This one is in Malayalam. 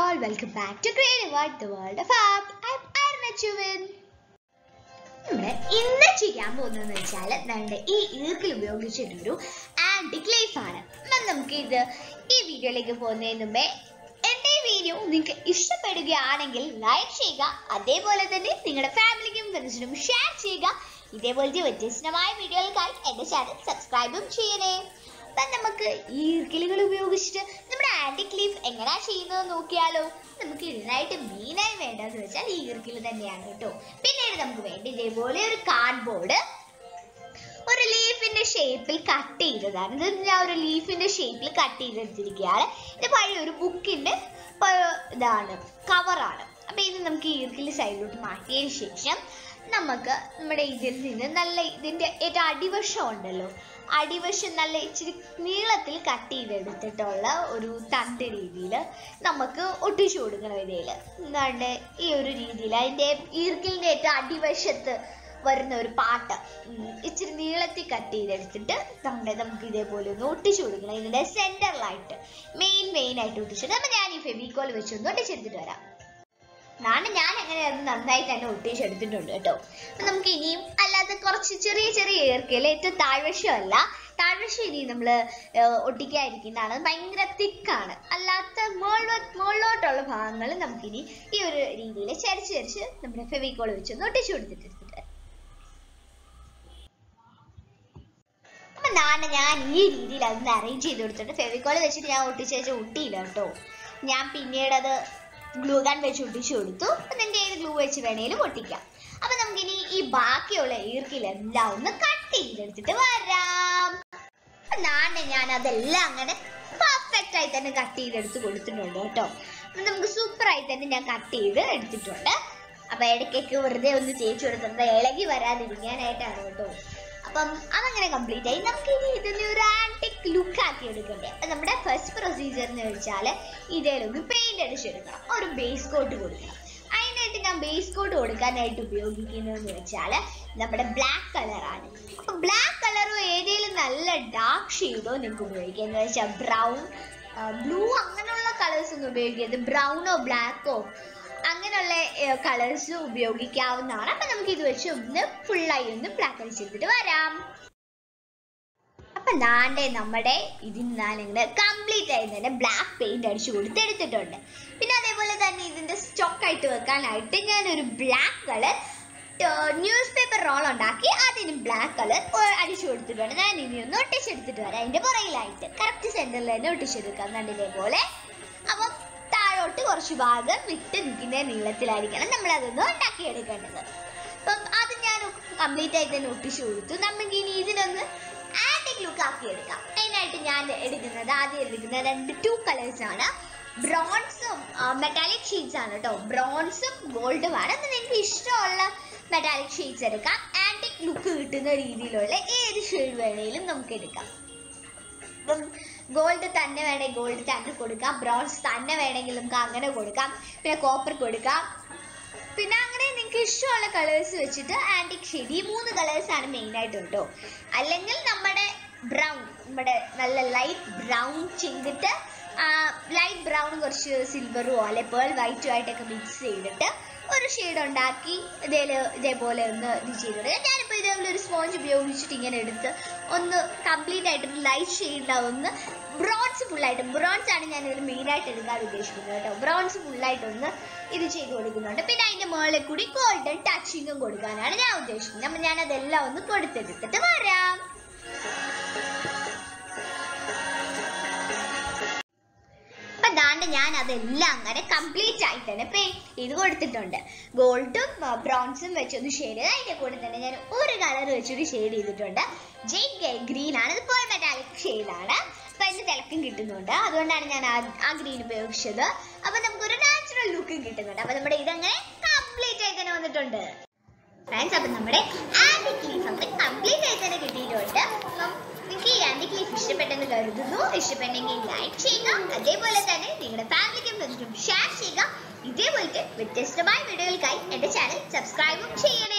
all, welcome back to Creative Art, the world of art. I'm Arna Chuvin. നമ്മള് ഇന്ന് ചെയ്യാൻ പോകുന്നതെന്ന് വെച്ചാൽ നമ്മുടെ ഈ ഈർക്കിൽ ഉപയോഗിച്ചിട്ടൊരു ആന്റിക് ലൈഫ് ആണ് എന്നാൽ നമുക്ക് ഇത് ഈ വീഡിയോയിലേക്ക് പോകുന്നതിന് മുമ്പേ എൻ്റെ ഈ വീഡിയോ നിങ്ങൾക്ക് ഇഷ്ടപ്പെടുകയാണെങ്കിൽ ലൈക്ക് ചെയ്യുക അതേപോലെ തന്നെ നിങ്ങളുടെ ഫാമിലിക്കും ഫ്രണ്ട്സിനും ഷെയർ ചെയ്യുക ഇതേപോലത്തെ വ്യത്യസ്തമായ വീഡിയോകൾക്കായി എൻ്റെ ചാനൽ സബ്സ്ക്രൈബും ചെയ്യണേ അപ്പം നമുക്ക് ഈ ഈർക്കിലുകൾ ഉപയോഗിച്ചിട്ട് നമ്മുടെ ആന്റിക് ലീഫ് എങ്ങനെയാ ചെയ്യുന്നത് നോക്കിയാലോ നമുക്ക് ഇതിനായിട്ട് മെയിനായി വേണ്ടതെന്ന് വെച്ചാൽ ഈ ഈർക്കിൽ തന്നെയാണ് കേട്ടോ പിന്നീട് നമുക്ക് വേണ്ട ഇതേപോലെ ഒരു കാർഡ്ബോർഡ് ഒരു ലീഫിന്റെ ഷേപ്പിൽ കട്ട് ചെയ്തതാണ് ഇത് ഞാൻ ഒരു ലീഫിന്റെ ഷേപ്പിൽ കട്ട് ചെയ്തെടുത്തിരിക്കുകയാണ് ഇത് പഴയ ഒരു ബുക്കിന്റെ ഇതാണ് കവറാണ് അപ്പൊ ഇത് നമുക്ക് ഈർക്കിൽ സൈഡിലോട്ട് മാറ്റിയതിന് ശേഷം നമുക്ക് നമ്മുടെ ഇതിൽ നിന്ന് നല്ല ഇതിന്റെ ഏറ്റവും അടിവശം ഉണ്ടല്ലോ അടിവശം നല്ല ഇച്ചിരി നീളത്തിൽ കട്ട് ചെയ്തെടുത്തിട്ടുള്ള ഒരു തണ്ട് രീതിയിൽ നമുക്ക് ഒട്ടിച്ചു കൊടുക്കണം ഇതിൽ എന്താണ് ഈ ഒരു രീതിയിൽ അതിന്റെ ഈർക്കിലിന്റെ ഏറ്റവും അടിവശത്ത് വരുന്ന ഒരു പാട്ട് ഉം, ഇച്ചിരി നീളത്തിൽ കട്ട് ചെയ്തെടുത്തിട്ട് നമ്മുടെ നമുക്ക് ഇതേപോലെ ഒന്ന് ഒട്ടിച്ചു കൊടുക്കണം ഇതിന്റെ സെന്ററിലായിട്ട് മെയിൻ മെയിൻ ആയിട്ട് ഒട്ടിച്ചിട്ട് അപ്പൊ ഞാൻ ഈ ഫെവിക്കോൾ വെച്ചൊന്ന് ഒട്ടിച്ചെടുത്തിട്ട് വരാം നാണ് ഞാൻ അങ്ങനെ അത് നന്നായി തന്നെ ഒട്ടിച്ചെടുത്തിട്ടുണ്ട് കേട്ടോ അപ്പൊ നമുക്ക് ഇനിയും അല്ലാതെ കുറച്ച് ചെറിയ ചെറിയ ഏർക്കയിൽ ഏറ്റവും താഴ്വശമല്ല താഴ്വശം ഇനി നമ്മൾ ഒട്ടിക്കാതിരിക്കുന്നതാണ് അത് ഭയങ്കര തിക്കാണ് അല്ലാത്ത മുകളിലോ മുകളിലോട്ടുള്ള ഭാഗങ്ങൾ നമുക്കിനി ഈ ഒരു രീതിയിൽ ചരിച്ച് ചരിച്ച് നമ്മുടെ ഫെവിക്കോൾ വെച്ചൊന്ന് ഒട്ടിച്ചു കൊടുത്തിട്ടുണ്ട് അപ്പൊ നാണ് ഞാൻ ഈ രീതിയിൽ അതൊന്ന് അറേഞ്ച് ചെയ്ത് കൊടുത്തിട്ട് ഫെവിക്കോൾ വെച്ചിട്ട് ഞാൻ ഒട്ടിച്ച് വെച്ച് ഒട്ടിയില്ല കേട്ടോ ഞാൻ പിന്നീട് അത് ഗ്ലൂ ഗൺ വെച്ച് ഒട്ടിച്ചു കൊടുത്തു അപ്പൊ നിങ്ങൾക്ക് ഏത് ഗ്ലൂ വെച്ച് വേണേലും ഒട്ടിക്കാം അപ്പൊ നമുക്കിനി ഈ ബാക്കിയുള്ള ഈർക്കിലെല്ലാം ഒന്ന് കട്ട് ചെയ്തെടുത്തിട്ട് വരാം അപ്പൊ നാണ് ഞാൻ അതെല്ലാം അങ്ങനെ പെർഫെക്റ്റ് ആയി തന്നെ കട്ട് ചെയ്തെടുത്ത് കൊടുത്തിട്ടുണ്ട് കേട്ടോ അപ്പൊ നമുക്ക് സൂപ്പർ ആയി തന്നെ ഞാൻ കട്ട് ചെയ്ത് എടുത്തിട്ടുണ്ട് അപ്പൊ ഇടയ്ക്കൊക്കെ വെറുതെ ഒന്ന് തേച്ച് കൊടുക്കുന്നത് ഇളകി വരാതിരിക്കാനായിട്ടാണ് കേട്ടോ അപ്പം അതങ്ങനെ കംപ്ലീറ്റ് ആയി നമുക്ക് ഇനി ഇതിനെ ഒരു ആന്റിക് ലുക്ക് ആക്കി എടുക്കണ്ടേ അപ്പൊ നമ്മുടെ ഫസ്റ്റ് പ്രൊസീജിയർ എന്ന് വെച്ചാൽ ഇതിലൊന്ന് പെയിന്റ് അടിച്ചെടുക്കണം ഒരു ബേസ് കോട്ട് കൊടുക്കണം അതിനായിട്ട് ഞാൻ ബേസ് കോട്ട് കൊടുക്കാനായിട്ട് ഉപയോഗിക്കുന്നതെന്ന് വെച്ചാൽ നമ്മുടെ ബ്ലാക്ക് കളറാണ് അപ്പൊ ബ്ലാക്ക് കളറോ ഏതെങ്കിലും നല്ല ഡാർക്ക് ഷെയ്ഡോ നിങ്ങൾക്ക് ഉപയോഗിക്കാം എന്ന് വെച്ചാൽ ബ്രൗൺ ബ്ലൂ അങ്ങനെയുള്ള കളേഴ്സ് ഒന്നും ഉപയോഗിക്കരുത് ബ്രൗണോ ബ്ലാക്കോ അങ്ങനെയുള്ള കളേഴ്സ് ഉപയോഗിക്കാവുന്നതാണ് അപ്പൊ നമുക്ക് ഇത് വെച്ച് ഒന്ന് ഫുള്ളായി ഒന്ന് ബ്ലാക്ക് അടിച്ചെടുത്തിട്ട് വരാം അപ്പൊ നാണ്ടെ നമ്മുടെ ഇതിന് ഞാനിങ്ങനെ കംപ്ലീറ്റ് ആയി തന്നെ ബ്ലാക്ക് പെയിന്റ് അടിച്ചു കൊടുത്ത് എടുത്തിട്ടുണ്ട് പിന്നെ അതേപോലെ തന്നെ ഇതിന്റെ സ്റ്റോക്ക് ആയിട്ട് വെക്കാനായിട്ട് ഞാനൊരു black colour newspaper roll ഉണ്ടാക്കി അതിന് ബ്ലാക്ക് കളർ അടിച്ചു കൊടുത്തിട്ടുണ്ട് ഞാൻ ഇനി ഒന്ന് ഒട്ടിച്ചെടുത്തിട്ട് വരാം അതിന്റെ പുറകിലായിട്ട് കറക്റ്റ് സെന്ററിൽ തന്നെ ഒട്ടിച്ചെടുക്കാം കണ്ടില്ലേ പോലെ അപ്പം താഴോട്ട് കുറച്ച് ഭാഗം വിട്ട് നിൽക്കുന്ന നീളത്തിലായിരിക്കണം നമ്മൾ അതൊന്ന് ഉണ്ടാക്കിയെടുക്കേണ്ടത് അപ്പം അത് ഞാൻ കംപ്ലീറ്റ് ആയിട്ട് തന്നെ ഒട്ടിച്ചു കൊടുത്തു നമുക്ക് ഇനി ഇതിനൊന്ന് ആന്റിക് ലുക്ക് ആക്കി എടുക്കാം അതിനായിട്ട് ഞാൻ എടുക്കുന്നത് ആദ്യം എടുക്കുന്ന രണ്ട് ടു കളേഴ്സ് ആണ് ബ്രോൺസും മെറ്റാലിക് ഷീറ്റ്സ് ആണ് കേട്ടോ ബ്രോൺസും ഗോൾഡും ആണ് അത് നിങ്ങൾക്ക് ഇഷ്ടമുള്ള മെറ്റാലിക് ഷീറ്റ്സ് എടുക്കാം ആന്റിക് ലുക്ക് കിട്ടുന്ന രീതിയിലുള്ള ഏത് ഷെയ്ഡ് വേണേലും നമുക്ക് എടുക്കാം ഇപ്പം ഗോൾഡ് തന്നെ വേണമെങ്കിൽ ഗോൾഡ് തന്നെ കൊടുക്കാം ബ്രോൺസ് തന്നെ വേണമെങ്കിൽ നമുക്ക് അങ്ങനെ കൊടുക്കാം പിന്നെ കോപ്പർ കൊടുക്കാം പിന്നെ അങ്ങനെ നിങ്ങൾക്ക് ഇഷ്ടമുള്ള കളേഴ്സ് വെച്ചിട്ട് ആന്റിക് ഷെയ്ഡ് ഈ മൂന്ന് കളേഴ്സ് ആണ് മെയിൻ ആയിട്ട് കേട്ടോ അല്ലെങ്കിൽ നമ്മുടെ ബ്രൗൺ നമ്മുടെ നല്ല ലൈറ്റ് ബ്രൗൺ ചെയ്തിട്ട് ലൈറ്റ് ബ്രൗൺ കുറച്ച് സിൽവറും അല്ലെ പേൾ വൈറ്റും ആയിട്ടൊക്കെ മിക്സ് ചെയ്തിട്ട് ഒരു ഷെയ്ഡ് ഉണ്ടാക്കി ഇതേല് ഇതേപോലെ ഒന്ന് ഇത് ചെയ്തിട്ട് ഞാനിപ്പോൾ ഇതേപോലെ ഒരു സ്പോഞ്ച് ഉപയോഗിച്ചിട്ട് ഇങ്ങനെ എടുത്ത് ഒന്ന് കംപ്ലീറ്റ് ആയിട്ട് ലൈറ്റ് ഷെയ്ഡിൽ ഒന്ന് ബ്രോൺസ് ഫുള്ളായിട്ട് ബ്രോൺസ് ആണ് ഞാൻ ഇതിൽ മെയിനായിട്ട് എടുക്കാൻ ഉദ്ദേശിക്കുന്നത് കേട്ടോ ബ്രോൺസ് ഫുള്ളായിട്ടൊന്ന് ഇത് ചെയ്ത് കൊടുക്കുന്നുണ്ട് പിന്നെ അതിൻ്റെ മുകളിൽ കൂടി ഗോൾഡൻ ടച്ചിങ്ങും കൊടുക്കാനാണ് ഞാൻ ഉദ്ദേശിക്കുന്നത് അപ്പം ഞാൻ അതെല്ലാം ഒന്ന് കൊടുത്തെടുത്തിട്ട് വരാം അപ്പൊ ദാണ്ട് ഞാൻ അതെല്ലാം അങ്ങനെ കംപ്ലീറ്റ് ആയി തന്നെ പേ ചെയ്ത് കൊടുത്തിട്ടുണ്ട് ഗോൾഡും ബ്രോൺസും വെച്ചൊന്ന് ഷെയ്ഡ് അതിന്റെ കൂടെ തന്നെ ഞാൻ ഒരു കളർ വെച്ചൊരു ഷെയ്ഡ് ചെയ്തിട്ടുണ്ട് ജെയ് ഗ്രീൻ ആണ് ഇത് പോയ മെറ്റാലിക് ഷെയ്ഡാണ് അപ്പൊ അതിന് തിളക്കം കിട്ടുന്നുണ്ട് അതുകൊണ്ടാണ് ഞാൻ ആ- ആ ഗ്രീൻ ഉപയോഗിച്ചത് അപ്പൊ നമുക്കൊരു നാച്ചുറൽ ലുക്കും കിട്ടുന്നുണ്ട് അപ്പൊ നമ്മുടെ ഇതങ്ങനെ കംപ്ലീറ്റ് ആയി തന്നെ വന്നിട്ടുണ്ട് ഫ്രണ്ട്സ് അപ്പം നമ്മുടെ ആന്റിക് ലീഫ് അങ്ങനെ കംപ്ലീറ്റ് ആയി തന്നെ കിട്ടിയിട്ടുണ്ട് അപ്പം നിങ്ങൾക്ക് ഈ ആന്റിക് ലീഫ് ഇഷ്ടപ്പെട്ടെന്ന് കരുതുന്നു ഇഷ്ടപ്പെട്ടെങ്കിൽ ലൈക്ക് ചെയ്യുക അതേപോലെ തന്നെ നിങ്ങളുടെ ഫാമിലിക്കും ഫ്രണ്ട്സിനും ഷെയർ ചെയ്യുക ഇതേപോലത്തെ വ്യത്യസ്തമായ വീഡിയോകൾക്കായി എൻ്റെ ചാനൽ സബ്സ്ക്രൈബും ചെയ്യണേ